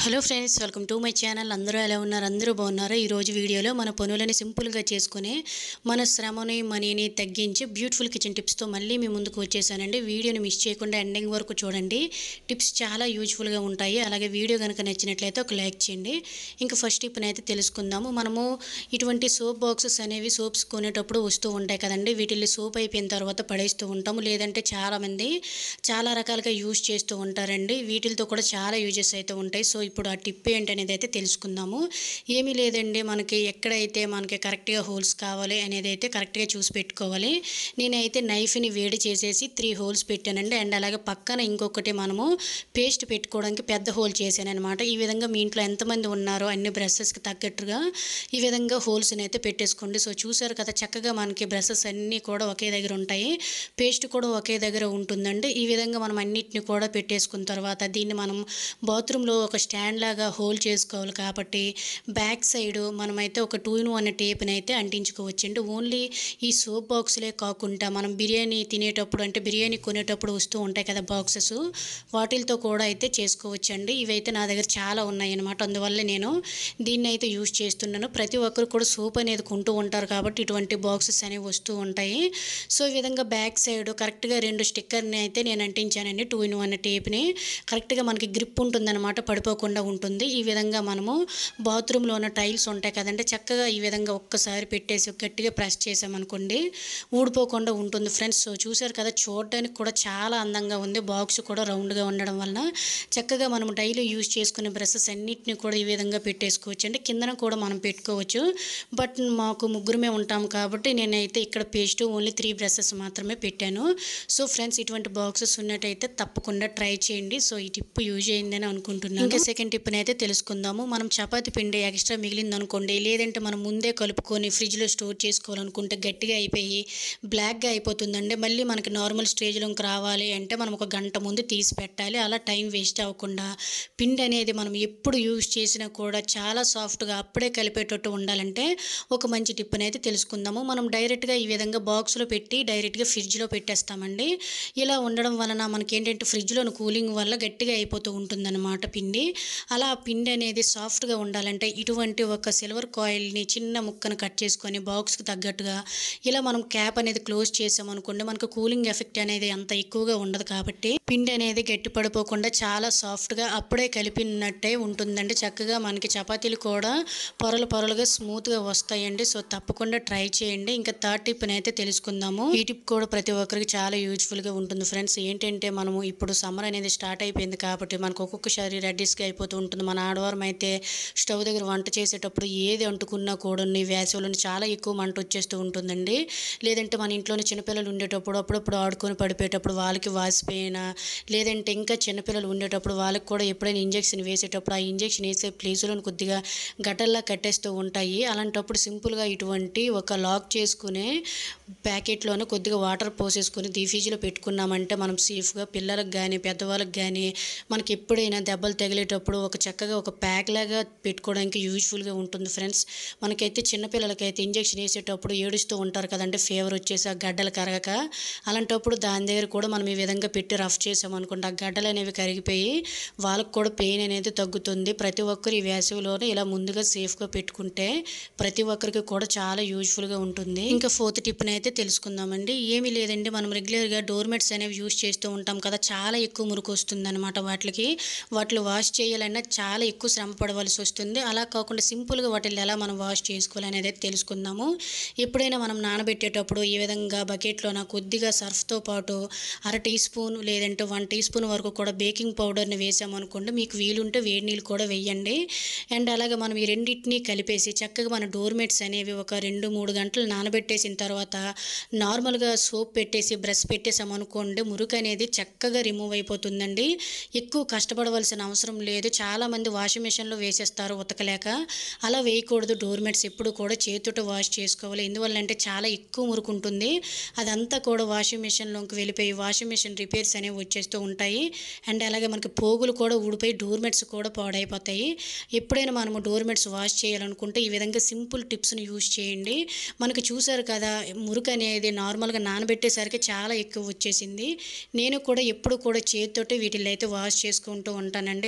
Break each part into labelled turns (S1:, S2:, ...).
S1: hello friends welcome to my channel అందరూ ఎలా ఉన్నారు అందరూ బాగున్నారా ఈరోజు వీడియోలో మన పనులని సింపుల్గా చేసుకుని మన శ్రమని మనీని తగ్గించి బ్యూటిఫుల్ కిచెన్ టిప్స్తో మళ్ళీ మీ ముందుకు వచ్చేసానండి వీడియోని మిస్ చేయకుండా ఎండింగ్ వరకు చూడండి టిప్స్ చాలా యూజ్ఫుల్గా ఉంటాయి అలాగే వీడియో కనుక నచ్చినట్లయితే ఒక లైక్ చేయండి ఇంకా ఫస్ట్ టిప్ని అయితే తెలుసుకుందాము మనము ఇటువంటి సోప్ బాక్సెస్ అనేవి సోప్స్ కొనేటప్పుడు వస్తూ ఉంటాయి కదండి వీటిని సోప్ అయిపోయిన తర్వాత పడేస్తూ ఉంటాము లేదంటే చాలామంది చాలా రకాలుగా యూజ్ చేస్తూ ఉంటారండి వీటితో కూడా చాలా యూజెస్ అయితే ఉంటాయి సో ఇప్పుడు ఆ టిప్ ఏంటనేది అయితే తెలుసుకుందాము ఏమీ లేదండి మనకి ఎక్కడైతే మనకి కరెక్ట్గా హోల్స్ కావాలి అనేది అయితే కరెక్ట్గా చూసి పెట్టుకోవాలి నేనైతే నైఫ్ని వేడి చేసేసి త్రీ హోల్స్ పెట్టానండి అండ్ అలాగే పక్కన ఇంకొకటి మనము పేస్ట్ పెట్టుకోవడానికి పెద్ద హోల్ చేశాను అనమాట ఈ విధంగా మీ ఇంట్లో ఎంతమంది ఉన్నారో అన్ని బ్రషెస్కి తగ్గట్టుగా ఈ విధంగా హోల్స్ని అయితే పెట్టేసుకోండి సో చూసారు కదా చక్కగా మనకి బ్రషెస్ అన్నీ కూడా ఒకే దగ్గర ఉంటాయి పేస్ట్ కూడా ఒకే దగ్గర ఉంటుందండి ఈ విధంగా మనం అన్నిటిని కూడా పెట్టేసుకున్న తర్వాత దీన్ని మనం బాత్రూంలో ఒక స్టాండ్ లాగా హోల్డ్ చేసుకోవాలి కాబట్టి బ్యాక్ సైడ్ మనమైతే ఒక టూ ఇన్ వన్ టేప్ని అయితే అంటించుకోవచ్చండి ఓన్లీ ఈ సోప్ బాక్స్లే కాకుండా మనం బిర్యానీ తినేటప్పుడు అంటే బిర్యానీ కొనేటప్పుడు వస్తూ ఉంటాయి కదా బాక్సెస్ వాటిలతో కూడా అయితే చేసుకోవచ్చండి ఇవైతే నా దగ్గర చాలా ఉన్నాయి అనమాట అందువల్ల నేను దీన్ని అయితే యూజ్ చేస్తున్నాను ప్రతి ఒక్కరు కూడా సోప్ అనేది కొంటూ ఉంటారు కాబట్టి ఇటువంటి బాక్సెస్ అనేవి వస్తూ ఉంటాయి సో ఈ విధంగా బ్యాక్ సైడ్ కరెక్ట్గా రెండు స్టిక్కర్ని అయితే నేను అంటించానండి టూ ఇన్ వన్ టేప్ని కరెక్ట్గా మనకి గ్రిప్ ఉంటుందన్నమాట పడిపోకుండా ఉంటుంది ఈ విధంగా మనము బాత్రూంలో ఉన్న టైల్స్ ఉంటాయి కదంటే చక్కగా ఈ విధంగా ఒక్కసారి పెట్టేసి గట్టిగా ప్రెస్ చేసామనుకోండి ఊడిపోకుండా ఉంటుంది ఫ్రెండ్స్ సో చూసారు కదా చూడడానికి కూడా చాలా అందంగా ఉంది బాక్స్ కూడా రౌండ్గా ఉండడం వలన చక్కగా మనం డైలీ యూజ్ చేసుకునే బ్రషెస్ అన్నిటిని కూడా ఈ విధంగా పెట్టేసుకోవచ్చు అంటే కిందన కూడా మనం పెట్టుకోవచ్చు బట్ మాకు ముగ్గురమే ఉంటాం కాబట్టి నేనైతే ఇక్కడ పేస్ట్ ఓన్లీ త్రీ బ్రషెస్ మాత్రమే పెట్టాను సో ఫ్రెండ్స్ ఇటువంటి బాక్సెస్ ఉన్నట్టయితే తప్పకుండా ట్రై చేయండి సో ఈ టిప్ యూజ్ అయిందని అనుకుంటున్నాను ఇంకా సెకండ్ టిప్ని అయితే తెలుసుకుందాము మనం చపాతి పిండి ఎక్స్ట్రా మిగిలింది అనుకోండి లేదంటే మనం ముందే కలుపుకొని ఫ్రిడ్జ్లో స్టోర్ చేసుకోవాలనుకుంటే గట్టిగా అయిపోయి బ్లాక్గా అయిపోతుందండి మళ్ళీ మనకి నార్మల్ స్టేజ్లోకి రావాలి అంటే మనం ఒక గంట ముందు తీసి పెట్టాలి అలా టైం వేస్ట్ అవ్వకుండా పిండి అనేది మనం ఎప్పుడు యూజ్ చేసినా కూడా చాలా సాఫ్ట్గా అప్పుడే కలిపేటట్టు ఉండాలంటే ఒక మంచి టిప్ అనేది తెలుసుకుందాము మనం డైరెక్ట్గా ఈ విధంగా బాక్స్లో పెట్టి డైరెక్ట్గా ఫ్రిడ్జ్లో పెట్టేస్తామండి ఇలా ఉండడం వలన మనకి ఏంటంటే ఫ్రిడ్జ్లో కూలింగ్ వల్ల గట్టిగా అయిపోతూ ఉంటుందన్నమాట పిండి అలా ఆ పిండి అనేది సాఫ్ట్గా ఉండాలంటే ఇటువంటి ఒక సిల్వర్ కాయిల్ని చిన్న ముక్కను కట్ చేసుకొని బాక్స్కి తగ్గట్టుగా ఇలా మనం క్యాప్ అనేది క్లోజ్ చేసామనుకోండి మనకు కూలింగ్ ఎఫెక్ట్ అనేది అంత ఎక్కువగా ఉండదు కాబట్టి పిండి అనేది గట్టి పడిపోకుండా చాలా సాఫ్ట్గా అప్పుడే కలిపినట్టే ఉంటుందండి చక్కగా మనకి చపాతీలు కూడా పొరలు పొరలుగా స్మూత్గా వస్తాయండి సో తప్పకుండా ట్రై చేయండి ఇంకా థర్డ్ టిప్ని అయితే తెలుసుకుందాము ఈ టిప్ కూడా ప్రతి ఒక్కరికి చాలా యూజ్ఫుల్గా ఉంటుంది ఫ్రెండ్స్ ఏంటంటే మనము ఇప్పుడు సమ్మర్ అనేది స్టార్ట్ అయిపోయింది కాబట్టి మనకు ఒక్కొక్కసారి రెడ్డిస్గా అయిపోతూ ఉంటుంది మన ఆడవారం అయితే స్టవ్ దగ్గర వంట చేసేటప్పుడు ఏది అంటుకున్నా కూడా ఈ వేసవిలో చాలా ఎక్కువ మంట వచ్చేస్తూ ఉంటుందండి లేదంటే మన ఇంట్లోనే చిన్నపిల్లలు ఉండేటప్పుడు అప్పుడప్పుడు ఆడుకొని పడిపోయేటప్పుడు వాళ్ళకి వాసిపోయినా లేదంటే ఇంకా చిన్నపిల్లలు ఉండేటప్పుడు వాళ్ళకి కూడా ఎప్పుడైనా ఇంజెక్షన్ వేసేటప్పుడు ఆ ఇంజెక్షన్ వేసే ప్లేసులో కొద్దిగా గటల్లా కట్టేస్తూ ఉంటాయి అలాంటప్పుడు సింపుల్గా ఇటువంటి ఒక లాక్ చేసుకునే ప్యాకెట్లోనే కొద్దిగా వాటర్ పోసేసుకొని దీఫీజీలో పెట్టుకున్నామంటే మనం సేఫ్గా పిల్లలకు కానీ పెద్దవాళ్ళకి కానీ మనకి ఎప్పుడైనా దెబ్బలు తగిలేటప్పుడు ఒక చక్కగా ఒక ప్యాక్ లాగా పెట్టుకోవడానికి యూజ్ఫుల్గా ఉంటుంది ఫ్రెండ్స్ మనకైతే చిన్నపిల్లలకైతే ఇంజెక్షన్ వేసేటప్పుడు ఏడుస్తూ ఉంటారు కదంటే ఫీవర్ వచ్చేసి ఆ గడ్డలు కరగక అలాంటప్పుడు దాని దగ్గర కూడా మనం ఈ విధంగా పెట్టి రఫ్ చేసామనుకోండి ఆ గడ్డలు అనేవి కరిగిపోయి వాళ్ళకు కూడా పెయిన్ అనేది తగ్గుతుంది ప్రతి ఒక్కరు ఈ వేసవిలోనే ఇలా ముందుగా సేఫ్గా పెట్టుకుంటే ప్రతి ఒక్కరికి కూడా చాలా యూజ్ఫుల్గా ఉంటుంది ఇంకా ఫోర్త్ టిప్ని అయితే తెలుసుకుందామండి ఏమీ లేదండి మనం రెగ్యులర్గా డోర్మెట్స్ అనేవి యూజ్ చేస్తూ ఉంటాం కదా చాలా ఎక్కువ మురికి వస్తుంది అనమాట వాటికి వాటిని వాష్ చేయాలన్నా చాలా ఎక్కువ శ్రమ పడవలసి వస్తుంది అలా కాకుండా సింపుల్గా వాటిని ఎలా మనం వాష్ చేసుకోవాలి అనేది అయితే తెలుసుకుందాము ఎప్పుడైనా మనం నానబెట్టేటప్పుడు ఈ విధంగా బకెట్లోన కొద్దిగా సర్ఫ్తో పాటు అర టీ స్పూన్ లేదంటే వన్ టీ స్పూన్ వరకు కూడా బేకింగ్ పౌడర్ని వేసామనుకోండి మీకు వీలుంటే వేడి నీళ్ళు కూడా వేయండి అండ్ అలాగే మనం ఈ రెండింటిని కలిపేసి చక్కగా మన డోర్మెట్స్ అనేవి ఒక రెండు మూడు గంటలు నానబెట్టేసిన తర్వాత నార్మల్గా సోప్ పెట్టేసి బ్రష్ పెట్టేసామనుకోండి మురికి అనేది చక్కగా రిమూవ్ అయిపోతుందండి ఎక్కువ కష్టపడవలసిన అవసరం లేదు చాలామంది వాషింగ్ మిషన్లో వేసేస్తారు ఉతకలేక అలా వేయకూడదు డోర్మెట్స్ ఎప్పుడు కూడా చేతితో వాష్ చేసుకోవాలి ఎందువల్ల అంటే చాలా ఎక్కువ మురికి ఉంటుంది అదంతా కూడా వాషింగ్ మిషన్లోకి వెళ్ళిపోయి వాషింగ్ మిషన్ రిపేర్స్ అనేవి వచ్చేస్తూ ఉంటాయి అండ్ అలాగే మనకి పోగులు కూడా ఊడిపోయి డోర్మెట్స్ కూడా పాడైపోతాయి ఎప్పుడైనా మనము డోర్మెట్స్ వాష్ చేయాలనుకుంటే ఈ విధంగా సింపుల్ టిప్స్ని యూజ్ చేయండి మనకి చూసారు కదా మురికి అనేది నార్మల్గా నానబెట్టేసరికి చాలా ఎక్కువ వచ్చేసింది నేను కూడా ఎప్పుడు కూడా చేతితోటి వీటిల్లో అయితే వాష్ చేసుకుంటూ ఉంటానండి ఇలా వాష్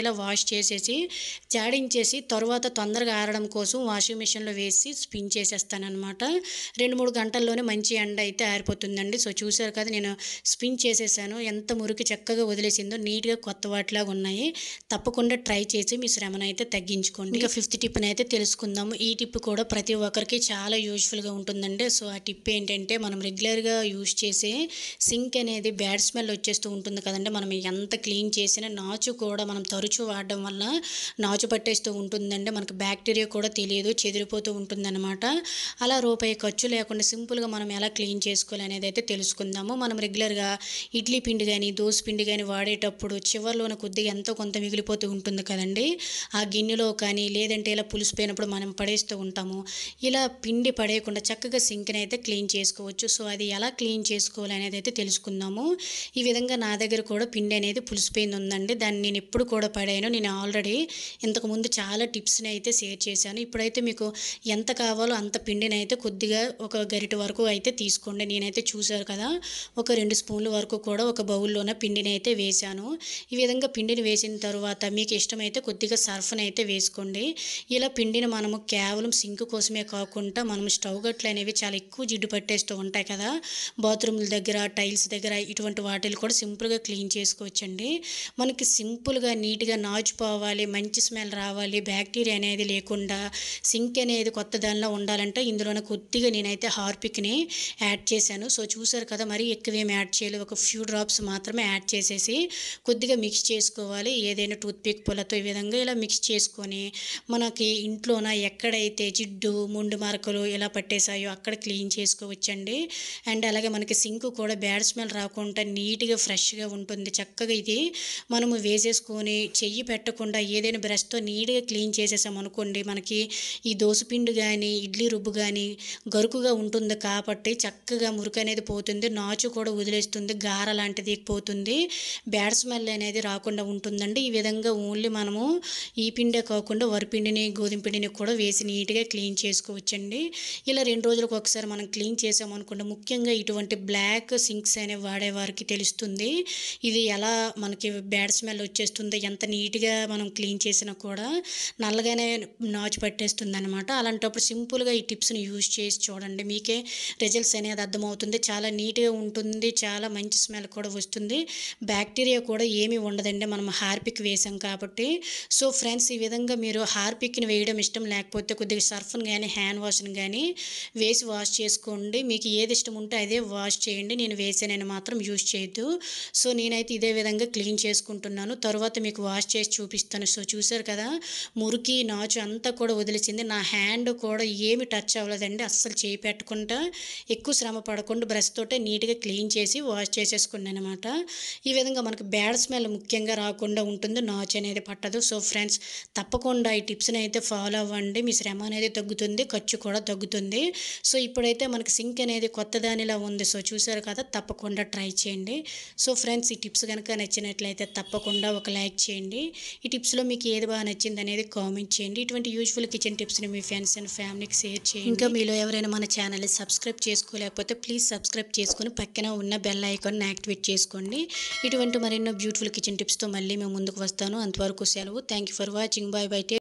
S1: వాష్ చేసేసి జాడించేసి తర్వాత తొందరగా ఆరడం కోసం వాషింగ్ మిషన్లో వేసి స్పిన్ చేసేస్తానమాట రెండు మూడు గంటల్లోనే మంచి ఎండ అయితే ఆరిపోతుందండి సో చూసారు కదా నేను స్పిన్ చేసేసాను ఎంత మురికి చక్కగా వదిలేసిందో నీట్గా కొత్త వాటిలాగా ఉన్నాయి తప్పకుండా ట్రై చేసి మీ శ్రమను అయితే తగ్గించుకోండి ఇంకా ఫిఫ్త్ టిప్ని అయితే తెలుసుకుందాము ఈ టిప్ కూడా ప్రతి ఒక్కరికి చాలా యూజ్ఫుల్గా ఉంటుందండి సో ఆ టిప్ ఏంటంటే మనం రెగ్యులర్గా యూజ్ చేసే సింక్ అనేది బ్యాడ్ స్మెల్ వచ్చేస్తూ ఉంటుంది కదండి మనం ఎంత క్లీన్ చేసినా నాచు కూడా మనం తరచూ వాడడం వల్ల నాచు పట్టేస్తూ ఉంటుందండి మనకు బ్యాక్టీరియా కూడా తెలియదు చెదిరిపోతూ ఉంటుందన్నమాట అలా రూపాయి ఖర్చు లేకుండా సింపుల్గా మనం ఎలా క్లీన్ చేసుకోవాలి అనేది అయితే తెలుసుకుందాము మనం రెగ్యులర్గా ఇడ్లీ పిండి కానీ దోశ పిండి కానీ వాడేటప్పుడు చివరిలోన కొద్దిగా ఎంతో కొంత మిగిలిపోతూ ఉంటుంది కదండి ఆ గిన్నెలో కానీ లేదంటే ఇలా పులిసిపోయినప్పుడు మనం పడేస్తూ ఉంటాము ఇలా పిండి పడేయకుండా చక్కగా సింక్ని అయితే క్లీన్ చేసుకోవచ్చు సో అది ఎలా క్లీన్ చేసుకోవాలి అనేది అయితే తెలుసుకుందాము ఈ విధంగా నా దగ్గర కూడా పిండి అనేది పులిసిపోయింది ఉందండి దాన్ని నేను ఎప్పుడు కూడా పడాను నేను ఆల్రెడీ ఇంతకుముందు చాలా టిప్స్ని అయితే షేర్ చేశాను ఇప్పుడైతే మీకు ఎంత కావాలో అంత పిండిని అయితే కొద్దిగా ఒక గరిట వరకు అయితే తీసుకోండి నేనైతే చూశారు కదా ఒక రెండు స్పూన్ల వరకు కూడా ఒక బౌల్లోన పిండిని అయితే వేశాను ఈ విధంగా పిండిని వేసిన తర్వాత మీకు ఇష్టమైతే కొద్దిగా సర్ఫ్ని అయితే వేసుకోండి ఇలా పిండిని మనము కేవలం సింక్ కోసమే కాకుండా మనం స్టవ్ గట్లు అనేవి చాలా ఎక్కువ జిడ్డు పట్టేస్తూ ఉంటాయి కదా బాత్రూమ్ల దగ్గర టైల్స్ దగ్గర ఇటువంటి వాటిని కూడా సింపుల్గా క్లీన్ చేసుకోవచ్చండి మనకి సింపుల్గా నీట్గా నాచు పోవాలి మంచి స్మెల్ రావాలి బ్యాక్టీరియా అనేది లేకుండా సింక్ అనేది కొత్త దానిలో ఉండాలంటే ఇందులోనే కొద్దిగా నేనైతే హార్పిక్ని యాడ్ చేశాను సో చూసారు కదా మరీ ఎక్కువేం యాడ్ చేయలేదు ఒక ఫ్యూ డ్రాప్స్ మాత్రమే యాడ్ చేసేసి కొద్దిగా మిక్స్ చేసుకోవాలి ఏదైనా టూత్పిక్ పుల్లతో ఈ విధంగా ఇలా మిక్స్ చేసుకొని మనకి ఇంట్లోన ఎక్కడైతే జిడ్డు ముండు మరకలు ఇలా పట్టేసాయో అక్కడ క్లీన్ చేసుకోవచ్చండి అండ్ అలాగే మనకి సింక్ కూడా బ్యాడ్ స్మెల్ రాకుండా నీట్గా ఫ్రెష్గా ఉంటుంది చక్కగా ఇది మనము వేసేసుకొని చెయ్యి పెట్టకుండా ఏదైనా బ్రష్తో నీట్గా క్లీన్ చేసేసాం అనుకోండి మనకి ఈ దోసపిండి కానీ ఇడ్లీ రుబ్బు కానీ గరుకుగా ఉంటుంది కాబట్టి చక్కగా మురికి అనేది పోతుంది నాచు కూడా వదిలేస్తుంది గార లాంటిది పోతుంది బ్యాడ్ స్మెల్ అనేది రాకుండా ఉంటుందండి ఈ విధంగా ఓన్లీ మనము ఈ పిండే కాకుండా వరిపిండిని గోధుమ పిండిని కూడా వేసి నీట్గా క్లీన్ చేసుకోవచ్చండి ఇలా రెండు రోజులకు ఒకసారి మనం క్లీన్ చేసామనుకుంటే ముఖ్యంగా ఇటువంటి బ్లాక్ సింక్స్ అనేవి వాడేవారికి తెలుస్తుంది ఇది ఎలా మనకి బ్యాడ్ స్మెల్ వచ్చేస్తుంది ఎంత నీట్గా మనం క్లీన్ చేసినా కూడా నల్లగానే నాచు పట్టేస్తుంది అనమాట అలాంటప్పుడు సింపుల్గా ఈ టిప్స్ని యూజ్ చేసి చూడండి మీకే రిజల్ట్స్ అనేది అర్థమవుతుంది చాలా నీట్గా ఉంటుంది చాలా మంచి స్మెల్ కూడా వస్తుంది బ్యాక్టీరియా కూడా ఏమీ ఉండదండి మనం హార్పిక్ వేసాం కాబట్టి సో ఫ్రెండ్స్ ఈ విధంగా మీరు హార్పిక్ని వేయడం ఇష్టం లేకపోతే కొద్దిగా సర్ఫ్ని కానీ హ్యాండ్ వాష్ని కానీ వేసి వాష్ చేసుకోండి మీకు ఏది ఇష్టం ఉంటే అదే వాష్ చేయండి నేను వేసానని మాత్రం యూజ్ చేయొద్దు సో నేనైతే ఇదే విధంగా క్లీన్ చేసుకుంటున్నాను తర్వాత మీకు వాష్ చేసి చూపిస్తాను సో చూసారు కదా మురికి నాచు అంతా కూడా వదిలేసింది నా హ్యాండ్ కూడా ఏమి టచ్ అవ్వలేదండి అస్సలు చేయి పెట్టకుండా ఎక్కువ శ్రమ పడకుండా బ్రష్ తోటే నీట్గా క్లీన్ చేసి వాష్ చేసేసుకున్నాను అనమాట ఈ విధంగా మనకు బ్యాడ్ స్మెల్ ముఖ్యంగా రాకుండా ఉంటుంది నాచు అనేది పట్టదు సో ఫ్రెండ్స్ తప్పకుండా ఈ టిప్స్ని అయితే ఫాలో అవ్వండి మీ శ్రమ అనేది తగ్గుతుంది ఖర్చు కూడా తగ్గుతుంది సో ఇప్పుడైతే మనకి సింక్ అనేది కొత్త దానిలా ఉంది సో చూసారు కదా తప్పకుండా ట్రై చేయండి సో ఫ్రెండ్స్ ఈ టిప్స్ కనుక నచ్చినట్లయితే తప్పకుండా ఒక లైక్ చేయండి ఈ టిప్స్లో మీకు ఏది బాగా నచ్చింది అనేది కామెంట్ చేయండి ఇటువంటి యూజ్ఫుల్ కిచెన్ టిప్స్ని మీ ఫ్రెండ్స్ అండ్ ఫ్యామిలీకి షేర్ చేయండి ఇంకా మీలో ఎవరైనా మన ఛానల్ని సబ్స్క్రైబ్ చేసుకోలేకపోతే ప్లీజ్ సబ్స్క్రైబ్ చేసుకొని పక్కన ఉన్న బెల్ ఐకాన్ని యాక్టివేట్ చేసుకోండి ఇటువంటి మరెన్నో బ్యూటిఫుల్ కిచెన్ టిప్స్తో మళ్ళీ మేము ముందుకు వస్తాను అంతవరకు సెలవు thank you for watching bye by